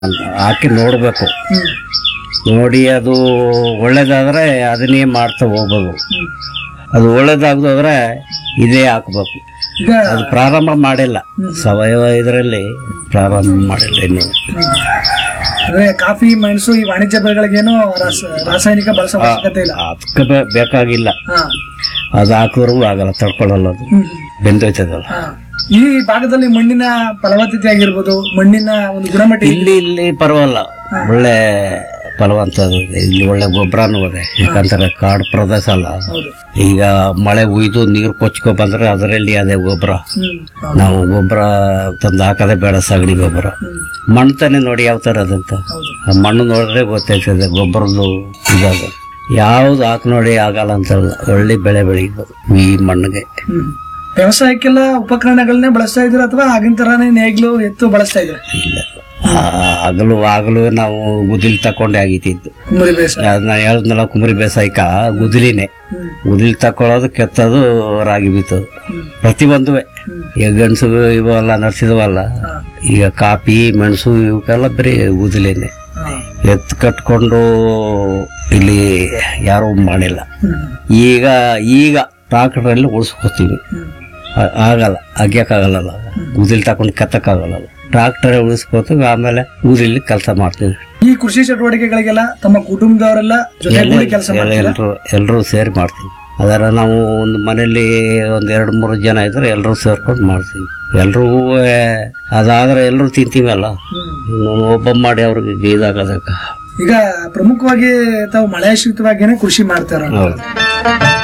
ಹಾಕಿ ನೋಡಬೇಕು ಹ್ಮ್ ನೋಡಿ ಅದು ಒಳ್ಳೇದಾದ್ರೆ ಅದನ್ನೇ ಮಾಡ್ತಾ ಹೋಗ್ಬೋದು ಹ್ಮ್. ಅದು ಒಳ್ಳೇದಾಗದ್ರೆ ಇದೇ ಹಾಕ್ಬೇಕು ಈಗ ಅದು ಪ್ರಾರಂಭ ಮಾಡಿಲ್ಲ ಸಾವಯವ ಇದರಲ್ಲಿ ಪ್ರಾರಂಭ ಮಾಡಿಲ್ಲ ಇನ್ನು ಅಂದ್ರೆ ಕಾಫಿ ಮೆಣಸು ಈ ವಾಣಿಜ್ಯ ಬೆಳೆಗಳಿಗೇನು ರಾಸ- ರಾಸಾಯನಿಕ ಬಳಸೋ ಅವಶ್ಯಕತೆ ಇಲ್ಲ ಅದಕ್ಕೆ ಬೇ- ಬೇಕಾಗಿಲ್ಲ ಹಾ ಅದು ಹಾಕಿದ್ರೂ ಆಗಲ್ಲ ತಡ್ಕೊಳ್ಳಲ್ಲ ಅದು ಹ್ಮ್ ಬೆಂದೋಯ್ತದಲ್ಲ ಹಾ. ಈ ಭಾಗದಲ್ಲಿ ಮಣ್ಣಿನ ಫಲವತ್ತತೆ ಆಗಿರ್ಬೋದು ಮಣ್ಣಿನ ಒಂದು ಗುಣಮಟ್ಟ ಇಲ್ಲಿ ಇಲ್ಲಿ ಪರವಲ್ಲ ಒಳ್ಳೆ ಫಲವಂತದ ಇಲ್ಲಿ ಒಳ್ಳೆ ಗೊಬ್ಬರನೂ ಇದೆ ಯಾಕಂದ್ರೆ ಕಾಡು ಪ್ರದೇಶ ಅಲ್ಲ ಹೌದು ಈಗ ಮಳೆ ಉಯ್ದು ನೀರು ಕೊಚ್ಕೊ ಬಂದ್ರೆ ಅದರಲ್ಲಿ ಅದೇ ಗೊಬ್ಬರ ಹ್ಮ್ ನಾವು ಗೊಬ್ಬರ ತಂದು ಹಾಕೋದೇ ಬೇಡ ಸಗಣಿ ಗೊಬ್ಬರ ಹ್ಮ್. ಮಣ್ಣು ತಾನೇ ನೋಡಿ ಯಾವ ಥರ ಅದಂತ ಹೌದು ಆ ಮಣ್ಣು ನೋಡಿದ್ರೆ ಗೊತ್ತಾಯ್ತದೆ ಗೊಬ್ಬರದ್ದು ಇದಾಗ ಯಾವ್ದು ಹಾಕಿ ನೋಡಿ ಆಗಲ್ಲ ಅಂತಲ್ಲ ಒಳ್ಳೆ ಬೆಳೆ ಬೆಳೀಬೋದು ಈ ಮಣ್ಣಿಗೆ ಹ್ಮ್. ವ್ಯವಸಾಯಕ್ಕೆಲ್ಲ ಉಪಕರಣಗಳನ್ನೇ ಬಳಸ್ತಾ ಇದ್ರ ಅಥವಾ ಆಗಿನ ತರಾನೇ ನೇಗ್ಲು ಎತ್ತು ಬಳಸ್ತಾ ಇದ್ರೆ ಇಲ್ಲ ಆ, ಹಗಲು ಆಗಲು ನಾವು ಗುದಿಲಿ ತಕೊಂಡೆ ಆಗಿತ್ತಿದ್ದು ಕುಮ್ಮರಿ ಬೇಸಾಯ ಅದನ್ನ ಹೇಳಿದ್ನಲ್ಲ ಕುಮರಿ ಬೇಸಾಯಕ ಗುದಿಲಿನೇ ಹ್ಮ್ ಗುದಿಲಿ ತಕೊಳ್ಳೋದು ಕೆತ್ತೋದು ರಾಗಿ ಬೀತೋದು ಹ್ಮ್. ಪ್ರತಿಯೊಂದುವೆ ಹ್ಮ್. ಈಗ ಗಂಡಸು ಇವೆಲ್ಲ ನಡ್ಸಿದವಲ್ಲ ಹಾ. ಈಗ ಕಾಫಿ ಮೆಣಸು ಇವಕ್ಕೆಲ್ಲ ಬರೀ ಗುದಿಲೇನೆ ಹಾ. ಎತ್ತು ಕಟ್ಕೊಂಡು ಇಲ್ಲಿ ಯಾರೂ ಮಾಡಿಲ್ಲ ಹ್ಮ್. ಈಗ ಈಗ ಟ್ರಾಕ್ಟರಲ್ಲಿ ಉಳಿಸ್ಕೊತೀವಿ ಹ್ಮ್. ಆ- ಆಗಲ್ಲ ಅಗ್ಯಕ್ಕಾಗಲ್ಲ ಗುದಿಲಿ ತಕೊಂಡು ಕೆತ್ತಕ್ಕಾಗಲ್ಲ ಟ್ರಾಕ್ಟರ್ ಉಳಿಸ್ಕೋತೀವಿ ಆಮೇಲೆ ಊರಲ್ಲಿ ಕೆಲಸ ಮಾಡ್ತೀವಿ ಈ ಕೃಷಿ ಚಟುವಟಿಕೆಗಳಿಗೆಲ್ಲ ತಮ್ಮ ಕುಟುಂಬದವರೆಲ್ಲ ಜೊತೆಗೂಡಿ ಕೆಲಸ ಮಾಡ್ತಾರೆ ಎಲ್ಲರೂ ಎಲ್ಲರೂ ಸೇರಿ ಮಾಡ್ತೀವಿ ಅದರ ನಾವು ಒಂದು ಮನೆಯಲ್ಲಿ ಒಂದ್ ಎರಡು ಮೂರು ಜನ ಇದ್ರೆ ಎಲ್ಲರೂ ಸೇರ್ಕೊಂಡು ಮಾಡ್ತೀವಿ ಎಲ್ರೂ ಅದಾದ್ರೆ ಎಲ್ಲರೂ ತಿಂತೀವಲ್ಲ ಇನ್ನು ಒಬ್ಬ ಮಾಡಿ ಅವ್ರಿಗೆ ಇದಾಗೋದಕ್ಕೆ ಈಗ ಪ್ರಮುಖವಾಗಿ ತಾವು ಮಳೆಯಾಶ್ರಿತವಾಗಿನೇ ಕೃಷಿ ಮಾಡ್ತಾರ ಹೌದು